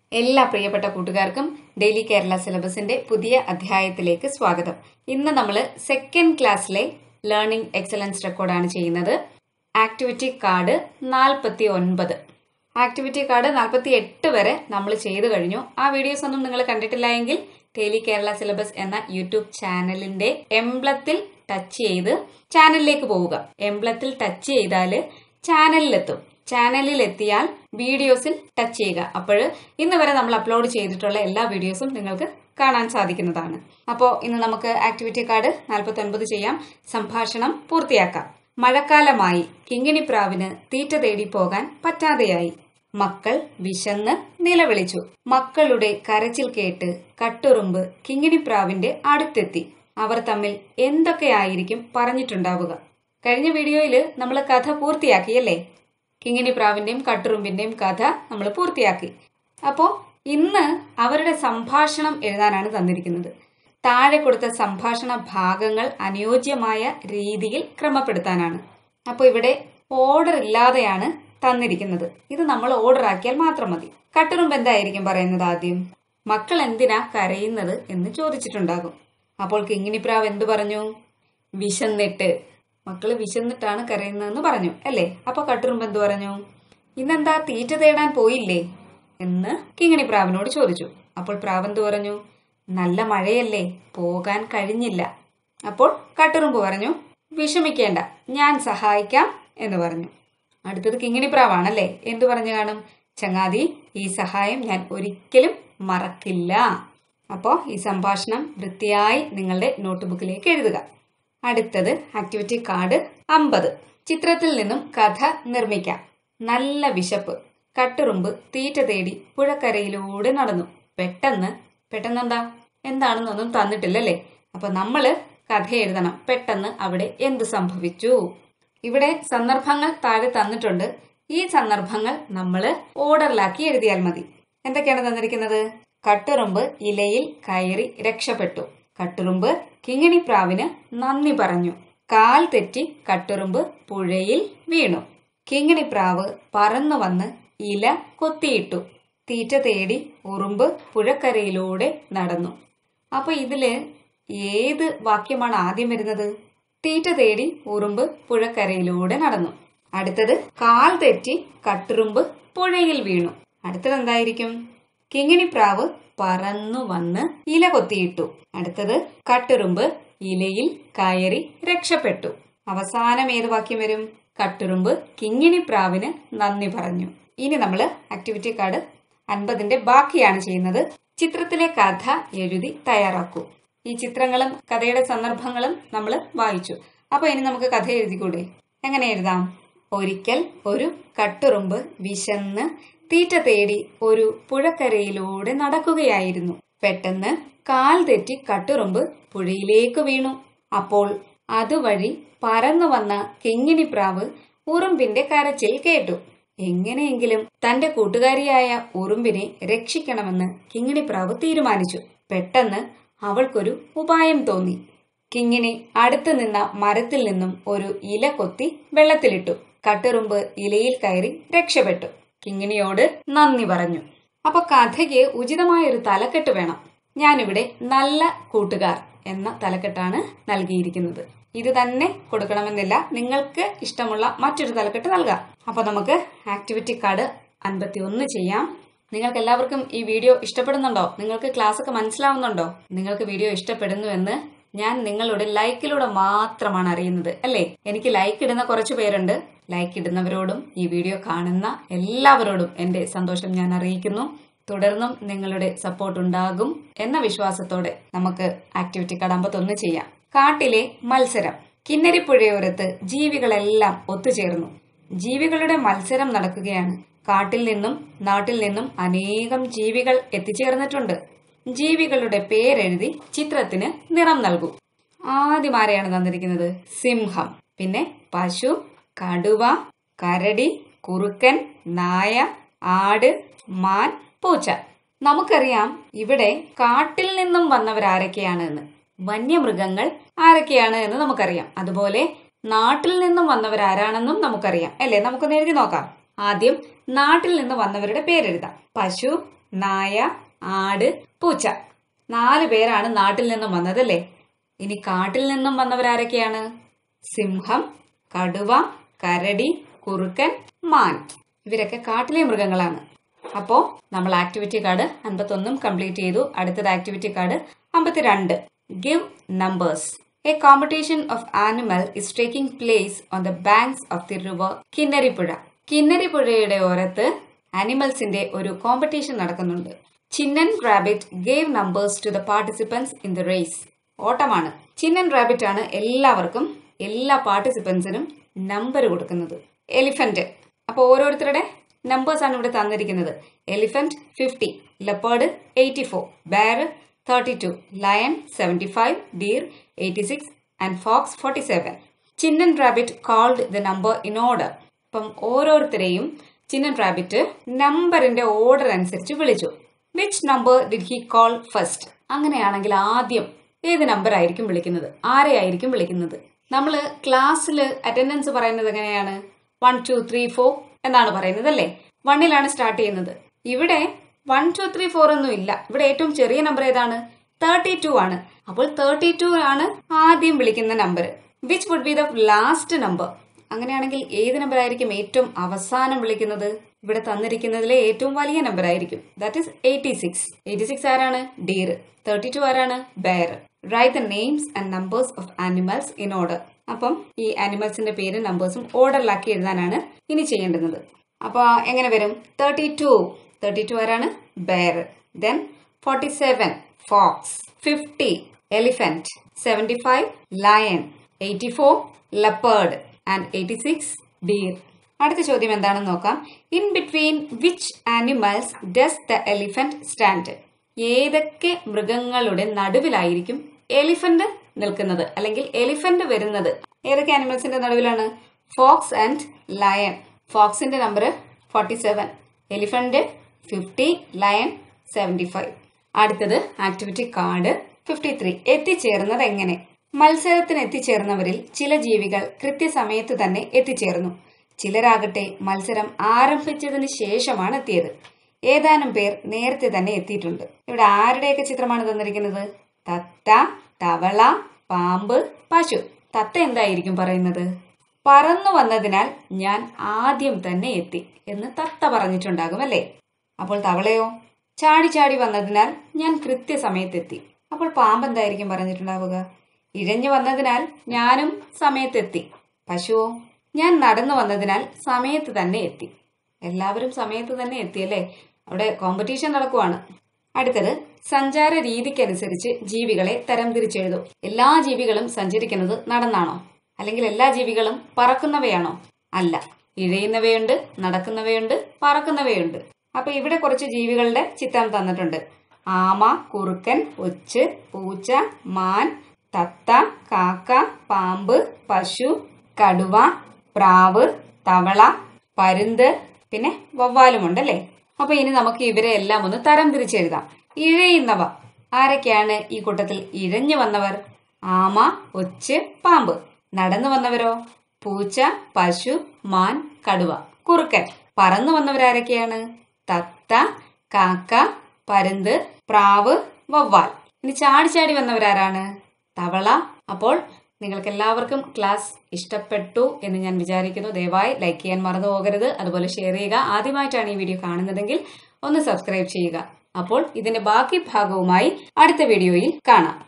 എല്ലാ പ്രിയപ്പെട്ട കൂട്ടുകാർക്കും ഡെയിലി കേരള സിലബസിന്റെ പുതിയ അധ്യായത്തിലേക്ക് സ്വാഗതം ഇന്ന് നമ്മൾ സെക്കൻഡ് ക്ലാസ്സിലെ ലേണിംഗ് എക്സലൻസ് റെക്കോർഡാണ് ചെയ്യുന്നത് ആക്ടിവിറ്റി കാർഡ് നാൽപ്പത്തി ഒൻപത് ആക്ടിവിറ്റി കാർഡ് നാൽപ്പത്തി എട്ട് വരെ നമ്മൾ ചെയ്തു കഴിഞ്ഞു ആ വീഡിയോസ് ഒന്നും നിങ്ങൾ കണ്ടിട്ടില്ല എങ്കിൽ ഡെയിലി കേരള സിലബസ് എന്ന യൂട്യൂബ് ചാനലിന്റെ എംബ്ലത്തിൽ ടച്ച് ചെയ്ത് ചാനലിലേക്ക് പോവുക എംബ്ലത്തിൽ ടച്ച് ചെയ്താൽ ചാനലിലെത്തും ചാനലിൽ എത്തിയാൽ വീഡിയോസിൽ ടച്ച് ചെയ്യുക അപ്പോൾ ഇന്ന് വരെ നമ്മൾ അപ്ലോഡ് ചെയ്തിട്ടുള്ള എല്ലാ വീഡിയോസും നിങ്ങൾക്ക് കാണാൻ സാധിക്കുന്നതാണ് അപ്പോൾ ഇന്ന് നമുക്ക് ആക്ടിവിറ്റി കാർഡ് നാൽപ്പത്തി ഒൻപത് ചെയ്യാം സംഭാഷണം പൂർത്തിയാക്കാം മഴക്കാലമായി കിങ്ങിണിപ്രാവിന് തീറ്റ തേടി പോകാൻ പറ്റാതെയായി മക്കൾ വിശന്ന് നിലവിളിച്ചു മക്കളുടെ കരച്ചിൽ കേട്ട് കട്ടുറുമ്പ് കിങ്ങിണിപ്രാവിന്റെ അടുത്തെത്തി അവർ തമ്മിൽ എന്തൊക്കെയായിരിക്കും പറഞ്ഞിട്ടുണ്ടാവുക കഴിഞ്ഞ വീഡിയോയിൽ നമ്മൾ കഥ പൂർത്തിയാക്കിയല്ലേ കിങ്ങിണി പ്രാവിന്റെയും കട്ടുറുമ്പിന്റെയും കഥ നമ്മൾ പൂർത്തിയാക്കി അപ്പോൾ ഇന്ന് അവരുടെ സംഭാഷണം എഴുതാനാണ് തന്നിരിക്കുന്നത് താഴെ കൊടുത്ത സംഭാഷണ ഭാഗങ്ങൾ അനുയോജ്യമായ രീതിയിൽ ക്രമപ്പെടുത്താനാണ് അപ്പോൾ ഇവിടെ ഓർഡർ ഇല്ലാതെയാണ് തന്നിരിക്കുന്നത് ഇത് നമ്മൾ ഓർഡർ ആക്കിയാൽ മാത്രം മതി കട്ടുറുമ്പ് എന്തായിരിക്കും പറയുന്നത് ആദ്യം മക്കൾ എന്തിനാ കരയുന്നത് എന്ന് ചോദിച്ചിട്ടുണ്ടാകും അപ്പോൾ കിങ്ങിണിപ്രാവ് എന്തു പറഞ്ഞു വിശന്നിട്ട് മക്കള് വിശന്നിട്ടാണ് കരയുന്നതെന്ന് പറഞ്ഞു അല്ലേ അപ്പൊ കട്ടുറുമ്പ് എന്തു പറഞ്ഞു ഇന്നെന്താ തീറ്റ തേടാൻ പോയില്ലേ എന്ന് കിങ്ങിണി പ്രാവിനോട് ചോദിച്ചു അപ്പോൾ പ്രാവ് എന്തു പറഞ്ഞു നല്ല മഴയല്ലേ പോകാൻ കഴിഞ്ഞില്ല അപ്പോൾ കട്ടുറുമ്പ് പറഞ്ഞു വിഷമിക്കേണ്ട ഞാൻ സഹായിക്കാം എന്ന് പറഞ്ഞു അടുത്തത് കിങ്ങിണി പ്രാവാണല്ലേ എന്തു പറഞ്ഞു കാണും ചങ്ങാതി ഈ സഹായം ഞാൻ ഒരിക്കലും മറക്കില്ല അപ്പോൾ ഈ സംഭാഷണം വൃത്തിയായി നിങ്ങളുടെ നോട്ട്ബുക്കിലേക്ക് എഴുതുക അടുത്തത് ആക്ടിവിറ്റി കാർഡ് അമ്പത് ചിത്രത്തിൽ നിന്നും കഥ നിർമ്മിക്കാം നല്ല വിശപ്പ് കട്ടുറുമ്പ് തീറ്റ തേടി പുഴക്കരയിലൂടെ നടന്നു പെട്ടെന്ന് പെട്ടെന്നെന്താ എന്താണെന്നൊന്നും തന്നിട്ടില്ലല്ലേ അപ്പൊ നമ്മള് കഥ എഴുതണം പെട്ടെന്ന് അവിടെ എന്ത് സംഭവിച്ചു ഇവിടെ സന്ദർഭങ്ങൾ താഴെ തന്നിട്ടുണ്ട് ഈ സന്ദർഭങ്ങൾ നമ്മൾ ഓർഡറിലാക്കി എഴുതിയാൽ മതി എന്തൊക്കെയാണ് തന്നിരിക്കുന്നത് കട്ടുറുമ്പ് ഇലയിൽ കയറി രക്ഷപ്പെട്ടു കട്ടുറുമ്പ് കിങ്ങിണിപ്രാവിന് നന്ദി പറഞ്ഞു കാൽ തെറ്റി കട്ടുറുമ്പ് പുഴയിൽ വീണു കിങ്ങിണിപ്രാവ് പറന്നു വന്ന് ഇല കൊത്തിയിട്ടു തീറ്റ തേടി ഉറുമ്പ് പുഴക്കരയിലൂടെ നടന്നു അപ്പൊ ഇതില് ഏത് വാക്യമാണ് ആദ്യം വരുന്നത് തീറ്റ തേടി ഉറുമ്പ് പുഴക്കരയിലൂടെ നടന്നു അടുത്തത് കാൽ തെറ്റി കട്ടുറുമ്പ് പുഴയിൽ വീണു അടുത്തത് എന്തായിരിക്കും കിങ്ങിണിപ്രാവ് പറന്നു വന്ന് ഇല കൊത്തിയിട്ടു അടുത്തത് കട്ടുറുമ്പ് ഇലയിൽ കയറി രക്ഷപ്പെട്ടു അവസാനം ഏത് വാക്യം വരും കട്ടുറുമ്പ് കിങ്ങിണിപ്രാവിന് നന്ദി പറഞ്ഞു ഇനി നമ്മൾ ആക്ടിവിറ്റി കാർഡ് അൻപതിന്റെ ബാക്കിയാണ് ചെയ്യുന്നത് ചിത്രത്തിലെ കഥ എഴുതി തയ്യാറാക്കൂ ഈ ചിത്രങ്ങളും കഥയുടെ സന്ദർഭങ്ങളും നമ്മൾ വായിച്ചു അപ്പൊ ഇനി നമുക്ക് കഥ എഴുതിക്കൂടെ എങ്ങനെ എഴുതാം ഒരിക്കൽ ഒരു കട്ടുറുമ്പ് വിശന്ന് തീറ്റ തേടി ഒരു പുഴക്കരയിലൂടെ നടക്കുകയായിരുന്നു പെട്ടെന്ന് കാൽ തെറ്റി കട്ടുറുമ്പ് പുഴയിലേക്ക് വീണു അപ്പോൾ അതുവഴി പറന്നു വന്ന കിങ്ങിണിപ്രാവ് ഉറുമ്പിന്റെ കരച്ചിൽ കേട്ടു എങ്ങനെയെങ്കിലും തന്റെ കൂട്ടുകാരിയായ ഉറുമ്പിനെ രക്ഷിക്കണമെന്ന് കിങ്ങിണിപ്രാവ് തീരുമാനിച്ചു പെട്ടെന്ന് അവൾക്കൊരു ഉപായം തോന്നി കിങ്ങിണി അടുത്തു നിന്ന മരത്തിൽ നിന്നും ഒരു ഇല കൊത്തി വെള്ളത്തിലിട്ടു കട്ടുറുമ്പ് ഇലയിൽ കയറി രക്ഷപ്പെട്ടു കിങ്ങിണിയോട് നന്ദി പറഞ്ഞു അപ്പൊ കഥയ്ക്ക് ഉചിതമായ ഒരു തലക്കെട്ട് വേണം ഞാനിവിടെ നല്ല കൂട്ടുകാർ എന്ന തലക്കെട്ടാണ് നൽകിയിരിക്കുന്നത് ഇത് തന്നെ കൊടുക്കണമെന്നില്ല നിങ്ങൾക്ക് ഇഷ്ടമുള്ള മറ്റൊരു തലക്കെട്ട് നൽകാം അപ്പൊ നമുക്ക് ആക്ടിവിറ്റി കാർഡ് അൻപത്തി ഒന്ന് ചെയ്യാം നിങ്ങൾക്ക് എല്ലാവർക്കും ഈ വീഡിയോ ഇഷ്ടപ്പെടുന്നുണ്ടോ നിങ്ങൾക്ക് ക്ലാസ് ഒക്കെ മനസ്സിലാവുന്നുണ്ടോ നിങ്ങൾക്ക് വീഡിയോ ഇഷ്ടപ്പെടുന്നു എന്ന് ഞാൻ നിങ്ങളുടെ ലൈക്കിലൂടെ മാത്രമാണ് അറിയുന്നത് അല്ലേ എനിക്ക് ലൈക്ക് ഇടുന്ന കുറച്ച് പേരുണ്ട് ലൈക്ക് ഇടുന്നവരോടും ഈ വീഡിയോ കാണുന്ന എല്ലാവരോടും എന്റെ സന്തോഷം ഞാൻ അറിയിക്കുന്നു തുടർന്നും നിങ്ങളുടെ സപ്പോർട്ട് ഉണ്ടാകും എന്ന വിശ്വാസത്തോടെ നമുക്ക് ആക്ടിവിറ്റി കാർഡ് അമ്പത്തൊന്ന് ചെയ്യാം കാട്ടിലെ മത്സരം കിന്നരിപ്പുഴയോരത്ത് ജീവികളെല്ലാം ഒത്തുചേർന്നു ജീവികളുടെ മത്സരം നടക്കുകയാണ് കാട്ടിൽ നിന്നും നാട്ടിൽ നിന്നും അനേകം ജീവികൾ എത്തിച്ചേർന്നിട്ടുണ്ട് ജീവികളുടെ പേരെഴുതി ചിത്രത്തിന് നിറം നൽകൂ ആദ്യം ആരെയാണ് തന്നിരിക്കുന്നത് സിംഹം പിന്നെ പശു കടുവ കരടി കുറുക്കൻ നായ ആട് മാൻ പൂച്ച നമുക്കറിയാം ഇവിടെ കാട്ടിൽ നിന്നും വന്നവരാരൊക്കെയാണ് എന്ന് വന്യമൃഗങ്ങൾ ആരൊക്കെയാണ് എന്ന് നമുക്കറിയാം അതുപോലെ നാട്ടിൽ നിന്നും വന്നവരാരാണെന്നും നമുക്കറിയാം അല്ലേ നമുക്കൊന്ന് എഴുതി നോക്കാം ആദ്യം നാട്ടിൽ നിന്ന് വന്നവരുടെ പേരെഴുതാം പശു നായ ആട് പൂച്ച നാല് പേരാണ് നാട്ടിൽ നിന്നും വന്നതല്ലേ ഇനി കാട്ടിൽ നിന്നും വന്നവരാരൊക്കെയാണ് സിംഹം കടുവ കരടി കുറുക്കൻ മാൻ ഇവരൊക്കെ കാട്ടിലെ മൃഗങ്ങളാണ് അപ്പോൾ നമ്മൾ ആക്ടിവിറ്റി കാർഡ് അൻപത്തൊന്നും കംപ്ലീറ്റ് ചെയ്തു അടുത്തത് ആക്ടിവിറ്റി കാർഡ് അമ്പത്തിരണ്ട് give numbers a competition of animal is taking place on the banks of the river കിന്നരിപ്പുഴ കിന്നരിപ്പുഴയുടെ ഓരത്ത് ആനിമൽസിന്റെ ഒരു കോമ്പറ്റീഷൻ നടക്കുന്നുണ്ട് Chinnan rabbit gave numbers to the participants in the race ഓട്ടമാണ് ചിന്നൻ റാബിറ്റ് ആണ് എല്ലാവർക്കും എല്ലാ പാർട്ടിസിപ്പൻസിനും നമ്പർ കൊടുക്കുന്നത് എലിഫന്റ് അപ്പോൾ ഓരോരുത്തരുടെ നമ്പേഴ്സ് ആണ് ഇവിടെ തന്നിരിക്കുന്നത് elephant fifty leopard eighty four bear thirty two lion seventy five deer eighty six and fox forty seven Chinnan rabbit called the number in order അപ്പം ഓരോരുത്തരെയും ചിന്നൻ റാബിറ്റ് നമ്പറിന്റെ ഓർഡർ അനുസരിച്ച് വിളിച്ചു which number did he call first അങ്ങനെയാണെങ്കിൽ ആദ്യം ഏത് number ആയിരിക്കും വിളിക്കുന്നത് ആരെയായിരിക്കും വിളിക്കുന്നത് നമ്മൾ ക്ലാസ്സിൽ അറ്റൻഡൻസ് പറയുന്നത് എങ്ങനെയാണ് വൺ ടു ത്രീ ഫോർ എന്നാണ് പറയുന്നത് അല്ലേ വണ്ണിലാണ് സ്റ്റാർട്ട് ചെയ്യുന്നത് ഇവിടെ വൺ ടു ത്രീ ഫോർ ഒന്നും ഇല്ല ഇവിടെ ഏറ്റവും ചെറിയ നമ്പർ ഏതാണ് തേർട്ടി ടു ആണ് അപ്പോൾ തേർട്ടി ടു ആണ് ആദ്യം വിളിക്കുന്ന number which would be the last number അങ്ങനെയാണെങ്കിൽ ഏത് നമ്പർ ആയിരിക്കും ഏറ്റവും അവസാനം വിളിക്കുന്നത് ഇവിടെ തന്നിരിക്കുന്നതിലെ ഏറ്റവും വലിയ നമ്പർ ആയിരിക്കും that is eighty six eighty six ആരാണ് ഡീർ തേർട്ടി ടു ആരാണ് bear write the names and numbers of animals in order അപ്പം ഈ ആനിമൽസിന്റെ പേരും നമ്പേഴ്സും ഓർഡറിലാക്കി എഴുതാനാണ് ഇനി ചെയ്യേണ്ടുന്നത് അപ്പോൾ എങ്ങനെ വരും തേർട്ടി ടു തേർട്ടി ടു ആരാണ് bear then forty seven fox fifty elephant seventy five lion eighty four leopard and eighty six deer അടുത്ത ചോദ്യം എന്താണെന്ന് നോക്കാം in between which animals does the elephant stand ഏതൊക്കെ മൃഗങ്ങളുടെ നടുവിലായിരിക്കും എലിഫന്റ് നിൽക്കുന്നത് അല്ലെങ്കിൽ എലിഫന്റ് വരുന്നത് ഏതൊക്കെ ആനിമൽസിന്റെ നടുവിലാണ് ഫോക്സ് ആൻഡ് ലയൺ ഫോക്സിന്റെ number forty seven elephant fifty lion seventy five അടുത്തത് ആക്ടിവിറ്റി കാർഡ് ഫിഫ്റ്റി ത്രീ എത്തിച്ചേർന്നത് എങ്ങനെ മത്സരത്തിന് എത്തിച്ചേർന്നവരിൽ ചില ജീവികൾ കൃത്യസമയത്ത് തന്നെ എത്തിച്ചേർന്നു ചിലരാകട്ടെ മത്സരം ആരംഭിച്ചതിന് ശേഷമാണ് എത്തിയത് ഏതാനും പേർ നേരത്തെ തന്നെ എത്തിയിട്ടുണ്ട് ഇവിടെ ആരുടെയൊക്കെ ചിത്രമാണ് തന്നിരിക്കുന്നത് തത്ത തവള പാമ്പ് പശു തത്ത എന്തായിരിക്കും പറയുന്നത് പറന്നു വന്നതിനാൽ ഞാൻ ആദ്യം തന്നെ എത്തി എന്ന് തത്ത പറഞ്ഞിട്ടുണ്ടാകും അല്ലേ അപ്പോൾ തവളയോ ചാടി ചാടി വന്നതിനാൽ ഞാൻ കൃത്യസമയത്തെത്തി അപ്പോൾ പാമ്പ് എന്തായിരിക്കും പറഞ്ഞിട്ടുണ്ടാവുക ഇഴഞ്ഞു വന്നതിനാൽ ഞാനും സമയത്തെത്തി പശുവോ ഞാൻ നടന്നു വന്നതിനാൽ സമയത്ത് തന്നെ എത്തി എല്ലാവരും സമയത്ത് തന്നെ എത്തിയല്ലേ അവിടെ കോമ്പറ്റീഷൻ നടക്കുവാണ് അടുത്തത് സഞ്ചാര രീതിക്കനുസരിച്ച് ജീവികളെ തരംതിരിച്ചെഴുതും എല്ലാ ജീവികളും സഞ്ചരിക്കുന്നത് നടന്നാണോ അല്ലെങ്കിൽ എല്ലാ ജീവികളും പറക്കുന്നവയാണോ അല്ല ഇഴയുന്നവയുണ്ട് നടക്കുന്നവയുണ്ട് പറക്കുന്നവയുണ്ട് അപ്പൊ ഇവിടെ കുറച്ച് ജീവികളുടെ ചിത്രം തന്നിട്ടുണ്ട് ആമ കുറുക്കൻ ഒച്ച് പൂച്ച മാൻ തത്ത കാക്ക പാമ്പ് പശു കടുവ പ്രാവ് തവള പരുന്ത് പിന്നെ വവ്വാലുമുണ്ടല്ലേ അപ്പൊ ഇനി നമുക്ക് ഇവരെ എല്ലാം ഒന്ന് തരം തിരിച്ചെഴുതാം ഇഴയുന്നവ ആരൊക്കെയാണ് ഈ കൂട്ടത്തിൽ ഇഴഞ്ഞു വന്നവർ ആമ ഒച്ച് പാമ്പ് നടന്നു വന്നവരോ പൂച്ച പശു മാൻ കടുവ കുറുക്കൻ പറന്നു വന്നവരാരൊക്കെയാണ് തത്ത കാക്ക പരുന്ത് പ്രാവ് വവ്വാൽ ഇനി ചാടി ചാടി വന്നവരാരാണ് തവള അപ്പോൾ നിങ്ങൾക്ക് എല്ലാവർക്കും ക്ലാസ് ഇഷ്ടപ്പെട്ടു എന്ന് ഞാൻ വിചാരിക്കുന്നു ദയവായി ലൈക്ക് ചെയ്യാൻ മറന്നു പോകരുത് അതുപോലെ ഷെയർ ചെയ്യുക ആദ്യമായിട്ടാണ് ഈ വീഡിയോ കാണുന്നതെങ്കിൽ ഒന്ന് സബ്സ്ക്രൈബ് ചെയ്യുക അപ്പോൾ ഇതിന്റെ ബാക്കി ഭാഗവുമായി അടുത്ത വീഡിയോയിൽ കാണാം